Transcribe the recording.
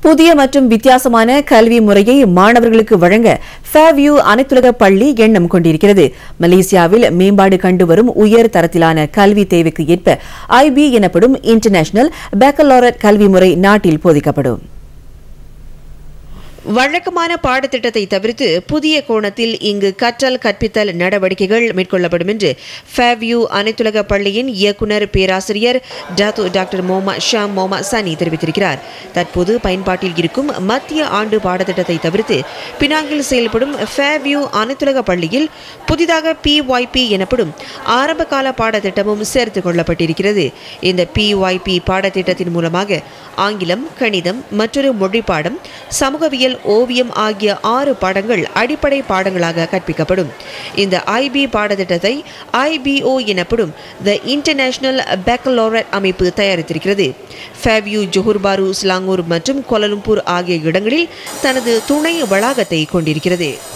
புதிய மற்றும் வித்தியாசமான கல்வி முறையை மாணவர்களுக்கு வழங்க ஃபேவ்யூ அனைத்துலக பள்ளி எண்ணம் கொண்டிருக்கிறது மலேசியாவில் மேம்பாடு கண்டு வரும் உயர் தரத்திலான கல்வி தேவைக்கு ஏற்ப ஐபி எனப்படும் இன்டர்நேஷனல் பேக்கலோரட் கல்வி முறை நாட்டில் போதிக்கப்படும் வழக்கமான பாடத்திட்டத்தை தவிர்த்து புதிய கோணத்தில் இங்கு கற்றல் கற்பித்தல் நடவடிக்கைகள் மேற்கொள்ளப்படும் என்று ஃபேவ்யூ அனைத்துலக பள்ளியின் இயக்குனர் பேராசிரியர் டாத்து டாக்டர் மோமா ஷாம் மோமா சனி தெரிவித்திருக்கிறார் தற்போது பயன்பாட்டில் இருக்கும் மத்திய ஆண்டு பாடத்திட்டத்தை தவிர்த்து பினாங்கில் செயல்படும் ஃபேவ்யூ அனைத்துலக பள்ளியில் புதிதாக பிஒய்பி எனப்படும் ஆரம்பகால பாடத்திட்டமும் சேர்த்துக் கொள்ளப்பட்டிருக்கிறது இந்த பிஒய்பி பாடத்திட்டத்தின் மூலமாக ஆங்கிலம் கணிதம் மற்றொரு மொழி பாடம் சமூகவியல் ஓவியம் ஆகிய ஆறு பாடங்கள் அடிப்படை பாடங்களாக கற்பிக்கப்படும் இந்த ஐபி பாடத்திட்டத்தை ஐபிஓ எனப்படும் த இன்டர்நேஷனல் பேக்கலோரட் அமைப்பு தயாரித்திருக்கிறது ஃபேவ்யூ ஜொஹூர் பாரு ஸ்லாங்கூர் மற்றும் கோலலும்பூர் ஆகிய இடங்களில் தனது துணை வளாகத்தை கொண்டிருக்கிறது